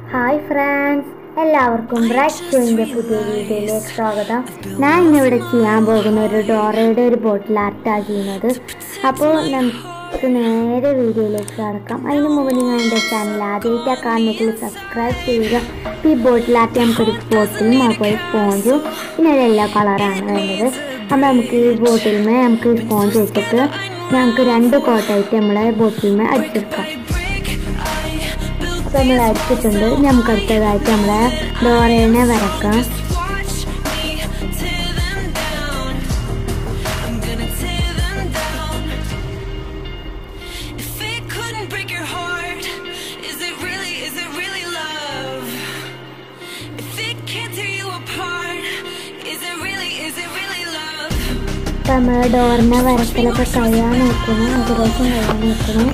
Hi friends എല്ലാവർക്കും Bright ഷോയിൻ്റെ പുതിയ വീഡിയോയിലേക്ക് സ്വാഗതം ഞാൻ ഇന്നിവിടെ ചെയ്യാൻ പോകുന്ന ഒരു ഡോറയുടെ ഒരു ബോട്ടിൽ ആർട്ടാണ് ചെയ്യുന്നത് അപ്പോൾ നമുക്ക് നേരെ വീഡിയോയിലേക്ക് കടക്കാം അതിന് മുമ്പ് നിങ്ങൾ എൻ്റെ ചാനൽ ആദ്യമായിട്ട് കാണുന്നെങ്കിൽ സബ്സ്ക്രൈബ് ചെയ്യുക അപ്പോൾ ഈ ബോട്ടിൽ ആർട്ട് നമുക്കൊരു ബോട്ടിലും അതുപോലെ സ്പോഞ്ചും പിന്നെ ഒരു യെല്ലോ കളറാണ് വേണ്ടത് അപ്പോൾ നമുക്ക് ഈ ബോട്ടിൽമേ നമുക്ക് സ്പോഞ്ച് വെച്ചിട്ട് ഞങ്ങൾക്ക് രണ്ട് കോട്ടായിട്ട് നമ്മളെ ബോട്ടിൽമേ അടിച്ചെടുക്കാം അപ്പോൾ നമ്മൾ അടിച്ചിട്ടുണ്ട് ഇനി നമുക്ക് അടുത്തതായിട്ട് നമ്മളെ ഡോറേനെ വരക്കാം അപ്പം നമ്മൾ ഡോറിനെ വരക്കലൊക്കെ കഴിയാൻ നോക്കുന്നു ഏകദേശം കഴിയാൻ നോക്കുന്നു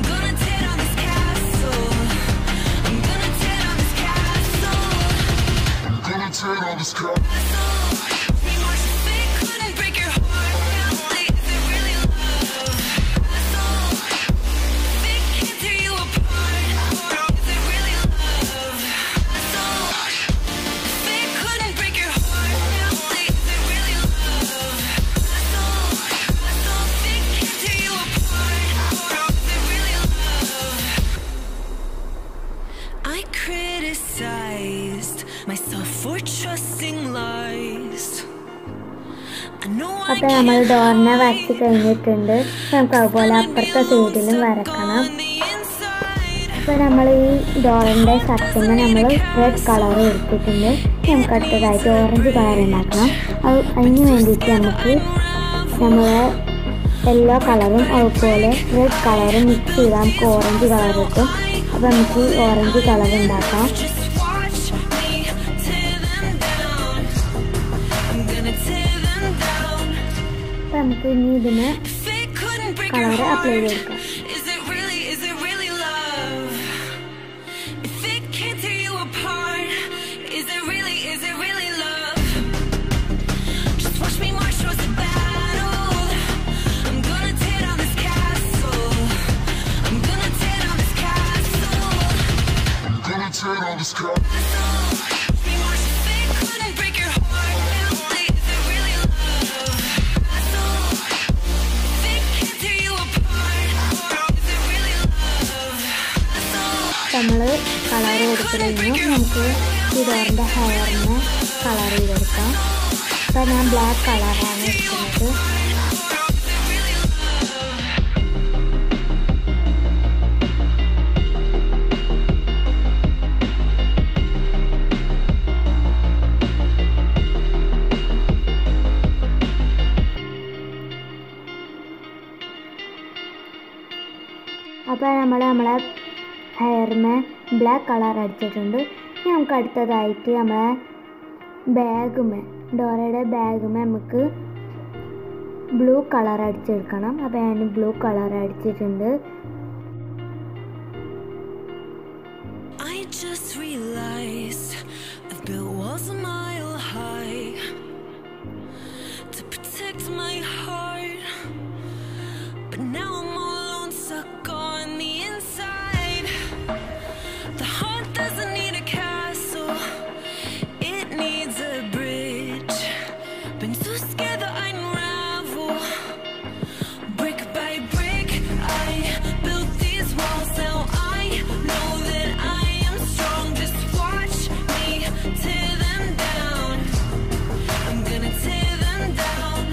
Gonna turn on this car. I criticized myself for trusting lies. I know I അപ്പം നമ്മൾ ഡോറിനെ വരച്ച് കഴിഞ്ഞിട്ടുണ്ട് നമുക്ക് അതുപോലെ അപ്പുറത്തെ സൈഡിലും വരക്കണം on the inside. അപ്പോൾ നമ്മൾ ഈ ഡോറിൻ്റെ ഷർട്ടിന് നമ്മൾ റെഡ് കളർ എടുത്തിട്ടുണ്ട് നമുക്ക് അടുത്തതായിട്ട് ഓറഞ്ച് കളർ ഉണ്ടാക്കണം അത് അതിന് വേണ്ടിയിട്ട് നമുക്ക് നമ്മൾ യെല്ലോ കളറും അതുപോലെ റെഡ് കളറും മിക്സ് ചെയ്താൽ നമുക്ക് ഓറഞ്ച് കളർ കിട്ടും അപ്പോൾ നമുക്ക് ഈ ഓറഞ്ച് കളർ ഉണ്ടാക്കാം Just watch me tear them down. I'm gonna tear them down. അപ്പോൾ നമുക്ക് ഇനി ഇതിന് If it couldn't break colour your apply heart, ചെയ്ത് കൊടുക്കാം is it really, is it really love? If it can't tear you apart, is it really, is it really love? Just watch me march towards the battle. I'm gonna tear down this castle. I'm gonna tear down this castle. Gonna turn on this car. Watch me march. If it couldn't break your heart, is it really love? If it can't tear you apart, is it really love? നമ്മൾ colour കൊടുത്തു കഴിഞ്ഞു നമുക്ക് ഈ ഡോറിൻ്റെ ഹെയറിന് colour ചെയ്തെടുക്കാം അപ്പോൾ ഞാൻ black കളറാണ് എടുക്കുന്നത് അപ്പോൾ നമ്മൾ നമ്മളെ ഹെയറിന് ബ്ലാക്ക് കളർ അടിച്ചിട്ടുണ്ട് ഇനി നമുക്ക് അടുത്തതായിട്ട് നമ്മളെ ബാഗുമേ ഡോറയുടെ ബാഗുമേ നമുക്ക് ബ്ലൂ കളർ അടിച്ചെടുക്കണം അപ്പോൾ ഞാൻ ബ്ലൂ കളർ അടിച്ചിട്ടുണ്ട് I just realized I've built walls a mile high to protect my heart. But now I'm all alone, stuck on the inside. The heart doesn't need a castle, it needs a bridge. Been too scared that I'd unravel. Brick by brick, I built these walls. Now I know that I am strong. Just watch me tear them down. I'm gonna tear them down.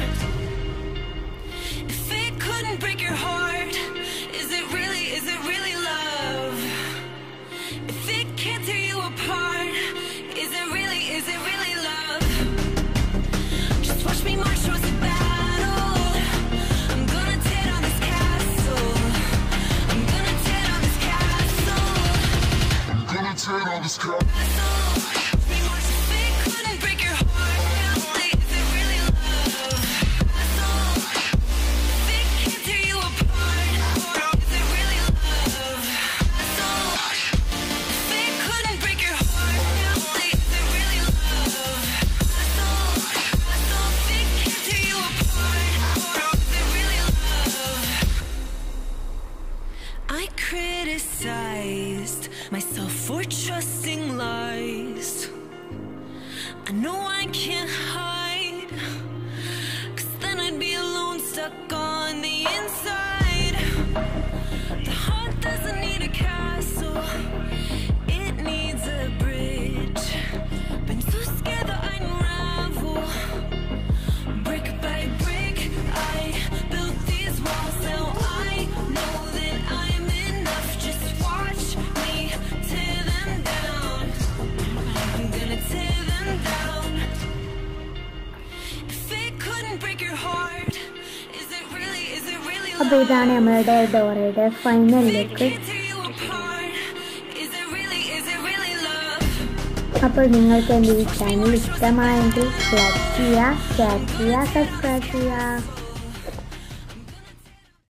If it couldn't break your heart, is it really, is it really love? If it can't tear you apart, is it really, is it really love? Just watch me march towards the battle. I'm gonna tear down this castle. I'm gonna tear down this castle. Gonna turn on this car. Watch me march. If it couldn't break your heart, is it really love? If it can't tear you apart, is it really love? If it couldn't break your heart, is it really love? If it can't tear you apart, is it really love? I criticized myself for trusting lies. I know I can't hide, cause then I'd be alone, stuck on the inside. The heart doesn't need a castle, it needs a bridge. Been too scared that I'd unravel. Brick by brick, I built these walls. Now I know that I'm enough. Just watch me tear them down. I'm gonna tear them down. If it couldn't break your heart, is it really, is it really അപ്പോൾ ഇതാണ് നമ്മളുടെ ഡോറയുടെ final If it look can't tear you apart, is it really, is it really love? അപ്പോൾ നിങ്ങൾക്ക് എൻ്റെ ഈ channel ഇഷ്ടമായെങ്കിൽ like ചെയ്യുക ഷെയർ ചെയ്യുക സബ്സ്ക്രൈബ് ചെയ്യുക